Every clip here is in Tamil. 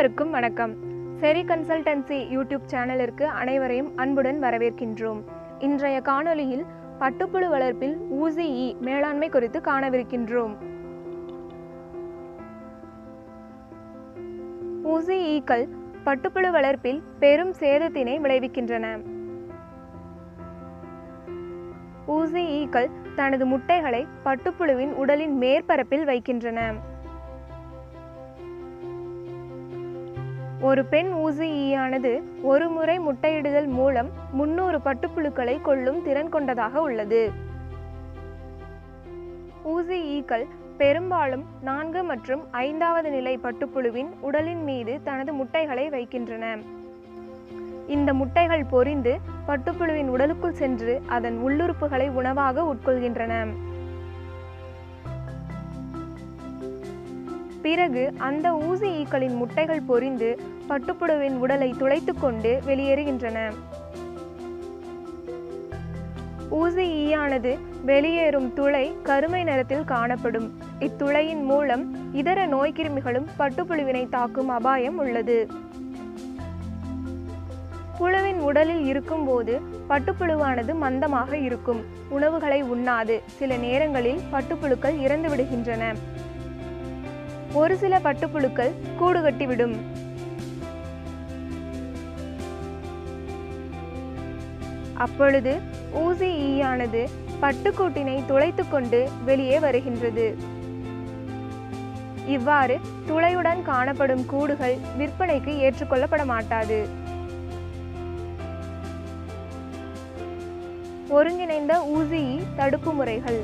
அனைவருக்கும் வணக்கம் செரி கன்சல்டன்சி யூடியூப் சேனலிற்கு அனைவரையும் அன்புடன் வரவேற்கின்றோம் இன்றைய காணொளியில் பட்டுப்புழு வளர்ப்பில் ஊசி ஈ மேலாண்மை குறித்து காணவிருக்கின்றோம் ஊசி ஈக்கள் பட்டுப்புழு வளர்ப்பில் பெரும் சேதத்தினை விளைவிக்கின்றன ஊசி ஈக்கள் தனது முட்டைகளை பட்டுப்புழுவின் உடலின் மேற்பரப்பில் வைக்கின்றன ஒரு பெண் ஊசி ஈயானது ஒரு முறை முட்டையிடுதல் மூலம் முன்னூறு பட்டுப்புழுக்களை கொல்லும் திறன் கொண்டதாக உள்ளது ஊசி ஈக்கள் பெரும்பாலும் நான்கு மற்றும் ஐந்தாவது நிலை பட்டுப்புழுவின் உடலின் மீது தனது முட்டைகளை வைக்கின்றன இந்த முட்டைகள் பொரிந்து பட்டுப்புழுவின் உடலுக்குள் சென்று அதன் உள்ளுறுப்புகளை உணவாக உட்கொள்கின்றன பிறகு அந்த ஊசி ஈக்களின் முட்டைகள் பொரிந்து பட்டுப்புழுவின் உடலை துளைத்து கொண்டு வெளியேறுகின்றன ஊசி ஈயானது வெளியேறும் துளை கருமை நிறத்தில் காணப்படும் இத்துளையின் மூலம் இதர நோய்க்கிருமிகளும் பட்டுப்புழுவினை தாக்கும் அபாயம் உள்ளது புழுவின் உடலில் இருக்கும்போது பட்டுப்புழுவானது மந்தமாக இருக்கும் உணவுகளை உண்ணாது சில நேரங்களில் பட்டுப்புழுக்கள் இறந்து விடுகின்றன ஒரு சில பட்டுப்புழுக்கள் கூடு கட்டிவிடும் அப்பொழுது ஊசி ஈயானது பட்டுக்கூட்டினை துளைத்து கொண்டு வெளியே வருகின்றது இவ்வாறு துளையுடன் காணப்படும் கூடுகள் விற்பனைக்கு ஏற்றுக்கொள்ளப்பட மாட்டாது ஒருங்கிணைந்த ஊசி ஈ தடுப்பு முறைகள்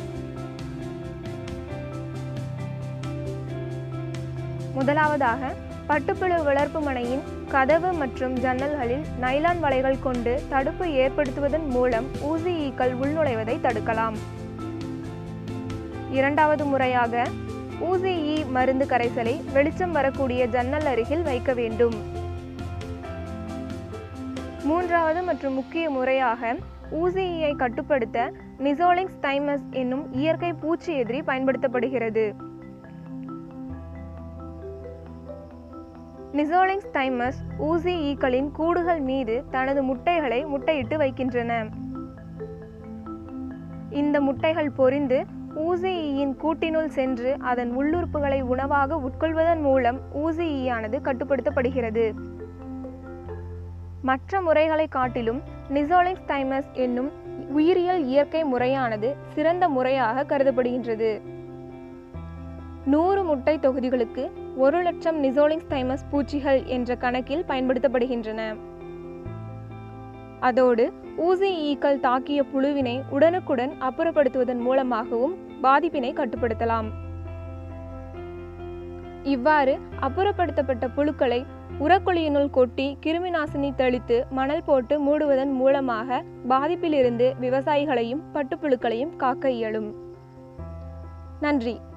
முதலாவதாக பட்டுப்புழு வளர்ப்பு மனையின் கதவு மற்றும் ஜன்னல்களில் நைலான் வலைகள் கொண்டு தடுப்பு ஏற்படுத்துவதன் மூலம் ஊசி ஈக்கள் உள்நுழைவதை தடுக்கலாம் இரண்டாவது முறையாக ஊசி ஈ மருந்து கரைசலை வெளிச்சம் வரக்கூடிய ஜன்னல் அருகில் வைக்க வேண்டும் மூன்றாவது மற்றும் முக்கிய முறையாக ஊசி ஈயை கட்டுப்படுத்த நிசோலிங்ஸ் தைமஸ் என்னும் இயற்கை பூச்சி எதிரி பயன்படுத்தப்படுகிறது நிசோலிங்ஸ் தைமஸ் ஊசி ஈக்களின் கூடுகள் மீது தனது முட்டைகளை முட்டையிட்டு வைக்கின்றன இந்த முட்டைகள் பொரிந்து ஊசி ஈயின் கூட்டினுள் சென்று அதன் உள்ளுறுப்புகளை உணவாக உட்கொள்வதன் மூலம் ஊசி ஈயானது கட்டுப்படுத்தப்படுகிறது மற்ற முறைகளை காட்டிலும் நிசோலிங்ஸ் தைமஸ் என்னும் உயிரியல் இயற்கை முறையானது சிறந்த முறையாக கருதப்படுகின்றது நூறு முட்டை தொகுதிகளுக்கு ஒரு லட்சம் நிசோலிங்ஸ் தைமஸ் பூச்சிகள் என்ற கணக்கில் பயன்படுத்தப்படுகின்றன அதோடு ஊசி ஈக்கள் தாக்கிய புழுவினை உடனுக்குடன் அப்புறப்படுத்துவதன் மூலமாகவும் பாதிப்பினை கட்டுப்படுத்தலாம் இவ்வாறு அப்புறப்படுத்தப்பட்ட புழுக்களை உரக்குழியினுள் கொட்டி கிருமி நாசினி தெளித்து மணல் போட்டு மூடுவதன் மூலமாக பாதிப்பிலிருந்து விவசாயிகளையும் பட்டுப்புழுக்களையும் காக்க இயலும் நன்றி